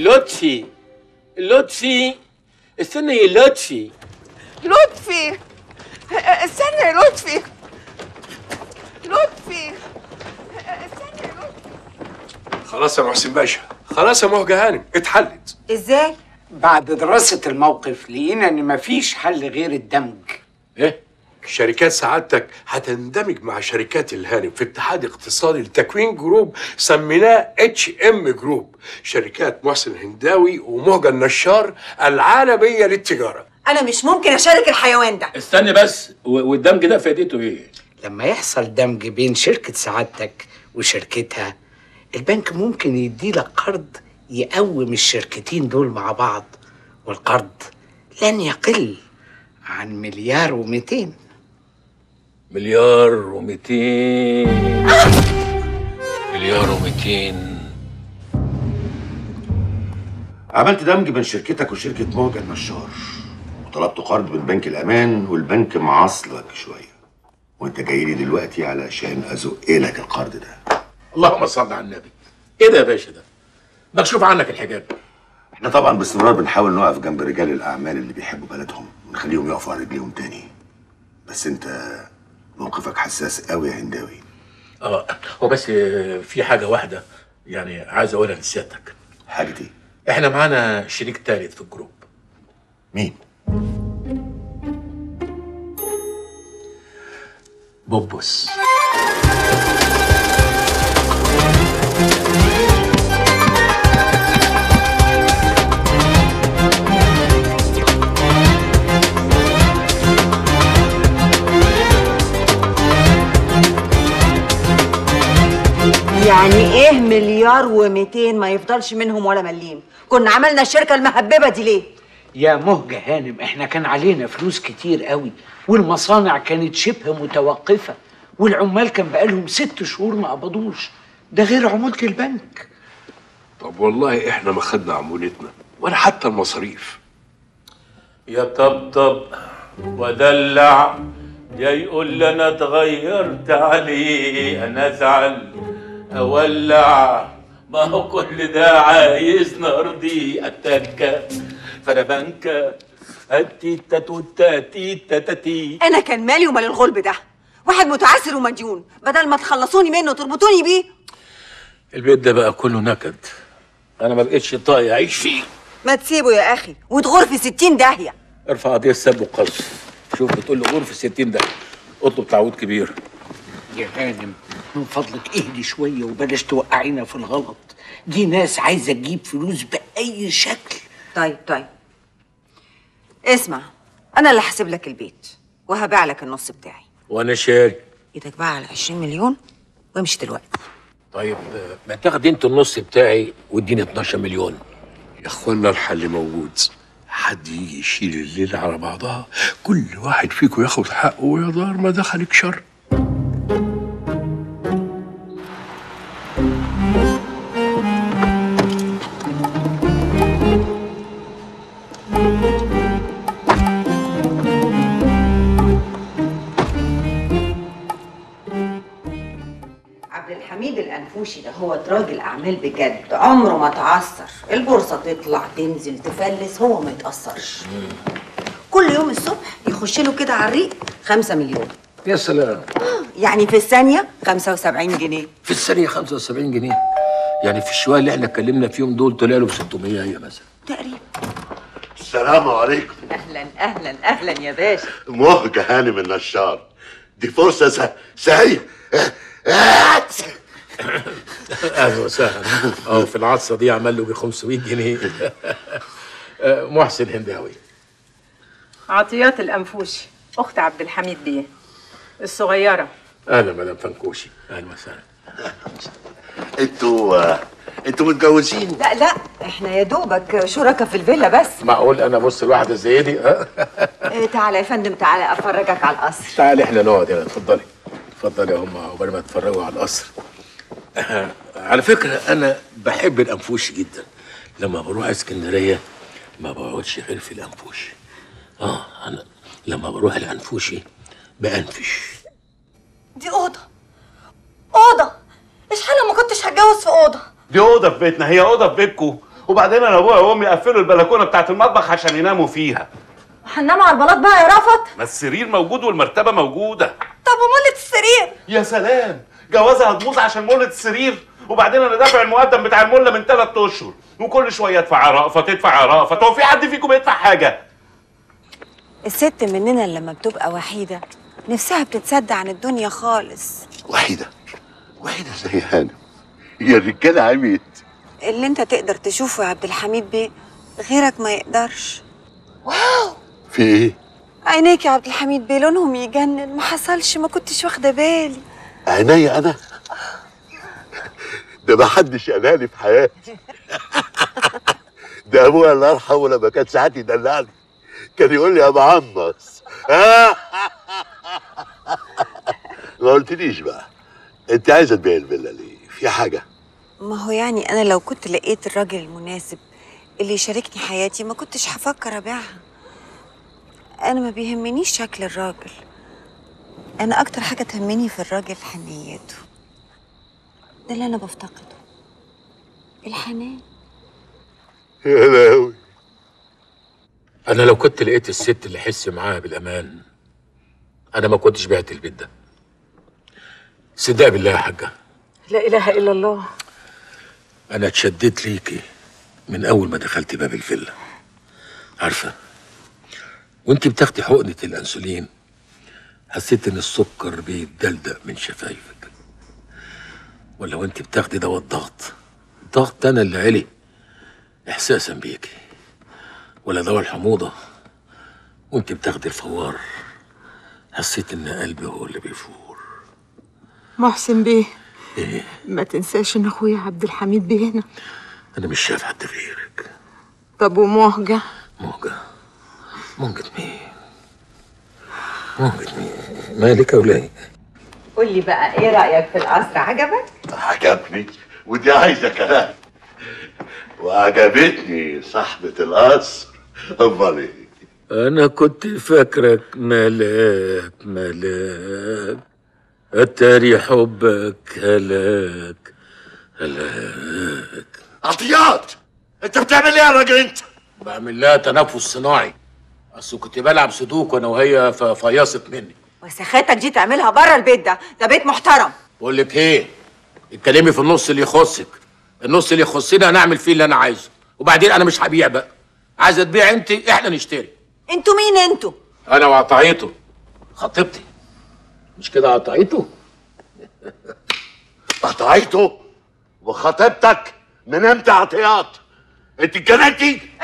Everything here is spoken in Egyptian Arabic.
لطفي لطفي استنى يا لطفي لطفي استنى يا لطفي لطفي استنى يا لطفي خلاص يا محسن باشا خلاص يا مهجة هانم اتحلت ازاي؟ بعد دراسة الموقف لقينا إن مفيش حل غير الدمج ايه شركات سعادتك هتندمج مع شركات الهانم في اتحاد اقتصادي لتكوين جروب سميناه اتش ام جروب شركات محسن الهنداوي ومهجة النشار العالمية للتجارة انا مش ممكن اشارك الحيوان ده استني بس و- والدمج ده فائدته ايه؟ لما يحصل دمج بين شركة سعادتك وشركتها البنك ممكن يديلك قرض يقوم الشركتين دول مع بعض والقرض لن يقل عن مليار ومئتين مليار ومئتين مليار ومئتين عملت دمج بين شركتك وشركة موجة النشار وطلبت قرض من بنك الأمان والبنك معصلك شوية وانت جاي لي دلوقتي علشان أزق لك القرض ده اللهم صل على النبي ايه ده يا باشا ده؟ مكشوف عنك الحجاب احنا طبعا باستمرار بنحاول نقف جنب رجال الأعمال اللي بيحبوا بلدهم ونخليهم يقفوا على رجليهم تاني بس انت موقفك حساس قوي يا هنداوي اه هو بس آه، في حاجه واحده يعني عايز اقولها لسيادتك حاجة ايه؟ احنا معانا شريك ثالث في الجروب مين؟ بوبوس يعني ايه مليار و200 ما يفضلش منهم ولا مليم كنا عملنا الشركه المهببه دي ليه يا مهجة هانم احنا كان علينا فلوس كتير قوي والمصانع كانت شبه متوقفة والعمال كان بقالهم ست شهور ما قبضوش ده غير عمولة البنك طب والله احنا ما خدنا عمولتنا ولا حتى المصاريف يا طبطب ودلع يا يقول لي انا اتغيرت عليه انا ازعل اولع ما هو كل ده عايز نرضي التكه فربنكه التيتا توتا تيتا تاتي انا كان مالي ومال الغلب ده واحد متعسر ومديون بدل ما تخلصوني منه تربطوني بيه البيت ده بقى كله نكد انا ما بقتش طايق اعيش فيه ما تسيبه يا اخي وتغور في ستين داهيه ارفع قضيه سب وقذف شوف بتقول له غرفه 60 ده اطلب تعويض كبير يا هانم من فضلك اهدي شوية وبلاش توقعينا في الغلط دي ناس عايزة تجيب فلوس بأي شكل طيب طيب اسمع انا اللي هحسب لك البيت وهبيع لك النص بتاعي وانا شاري ايدك بقى على 20 مليون وامشي دلوقتي طيب آه، ما تاخد انت النص بتاعي واديني 12 مليون يا اخوانا الحل موجود حد يجي يشيل الليلة على بعضها كل واحد فيكم ياخد حقه ويا دار ما دخلك شر عبد الحميد الانفوشي ده هو راجل اعمال بجد عمره ما تعثر البورصه تطلع تنزل تفلس هو ما يتاثرش كل يوم الصبح يخش له كده على الريق 5 مليون يا سلام يعني في الثانيه 75 جنيه في الثانيه 75 جنيه يعني في الشويه اللي احنا اتكلمنا فيهم دول طلع له ب 600 هي مثلا تقريبا السلام عليكم اهلا اهلا اهلا يا باشا مهجة هانم النشار دي فرصة س- سهية اهلا وسهلا اه في العطسه دي عمل له ب 500 جنيه آه، محسن هنداوي عطيات الأنفوشي أخت عبد الحميد بيه الصغيرة اهلا مدام فنكوشي اهلا وسهلا انتوا آه، انتوا متجوزين لا لا احنا يا دوبك شركاء في الفيلا بس معقول انا بص الواحده زي دي ها إيه تعالى يا فندم تعالى افرجك على القصر تعالي احنا نقعد هنا اتفضلي اتفضلي يا هم عقبال ما تتفرجوا على القصر آه، على فكره انا بحب الانفوش جدا لما بروح اسكندريه ما بقعدش غير في الانفوش اه انا لما بروح الانفوشي بانفش دي اوضه اوضه ايش حاله ما كنتش هتجوز في اوضه دي اوضه في بيتنا هي اوضه في بيتكم وبعدين انا ابويا وامي قفلوا البلكونه بتاعت المطبخ عشان يناموا فيها وهنناموا على البلاط بقى يا رفت ما السرير موجود والمرتبه موجوده طب ومولة السرير يا سلام جوازها هتبوظ عشان مولة السرير وبعدين انا دافع المقدم بتاع المله من ثلاث اشهر وكل شويه ادفع رأفة تدفع رأفة هو في حد فيكم يدفع حاجه الست مننا اللي لما بتبقى وحيدة نفسها بتتصدى عن الدنيا خالص وحيدة وحيدة زي هانم هي الرجالة عميت اللي انت تقدر تشوفه يا عبد الحميد بيه غيرك ما يقدرش في ايه؟ عينيك يا عبد الحميد بيه لونهم يجنن ما حصلش ما كنتش واخده بالي عينيا انا ده ما حدش قالها في حياتي ده ابويا الله يرحمه لما كان ساعات يدلعني كان يقول لي يا معمص ما قلتليش بقى انت عايزه تبيع الفيلا ليه؟ في حاجه ما هو يعني انا لو كنت لقيت الراجل المناسب اللي يشاركني حياتي ما كنتش هفكر ابيعها انا ما بيهمنيش شكل الراجل انا اكتر حاجه تهمني في الراجل حنيته ده اللي انا بفتقده الحنان يا لهوي انا لو كنت لقيت الست اللي احس معاها بالامان انا ما كنتش بعت البيت ده صدق بالله يا حاجه لا اله الا الله انا اتشددت ليكي من اول ما دخلت باب الفيلا عارفه وانت بتاخدي حقنه الانسولين حسيت ان السكر بيتدلدق من شفايفك ولا وانت بتاخدي دواء الضغط الضغط انا اللي علي احساسا بيكي ولا دواء الحموضه وانت بتاخدي الفوار حسيت ان قلبي هو اللي بيفور محسن بيه ايه ما تنساش ان اخويا عبد الحميد بيه هنا انا مش شايف حد غيرك طب ومهجة موجة موجة مين موجة مين مالك يا ولاد قول لي بقى ايه رايك في القصر عجبك عجبني ودي عايزه كلام وعجبتني صاحبة القصر امال ايه؟ انا كنت فاكرك ملاك ملاك اتاري حبك هلاك هلاك عطيات انت بتعمل ايه يا راجل انت؟ بعمل لها تنفس صناعي اصل كنت بلعب سودوكو انا وهي ففيصت مني وسخاتك دي تعملها بره البيت ده ده بيت محترم بقول لك ايه اتكلمي في النص اللي يخصك النص اللي يخصنا هنعمل فيه اللي انا عايزه وبعدين انا مش هبيع بقى عايزه تبيع انت احنا نشتري انتوا مين انتوا انا وعطيته خطيبتي مش كده عطيته قطعته وخطيبتك من امتى عطيات؟ انت اتجننتي؟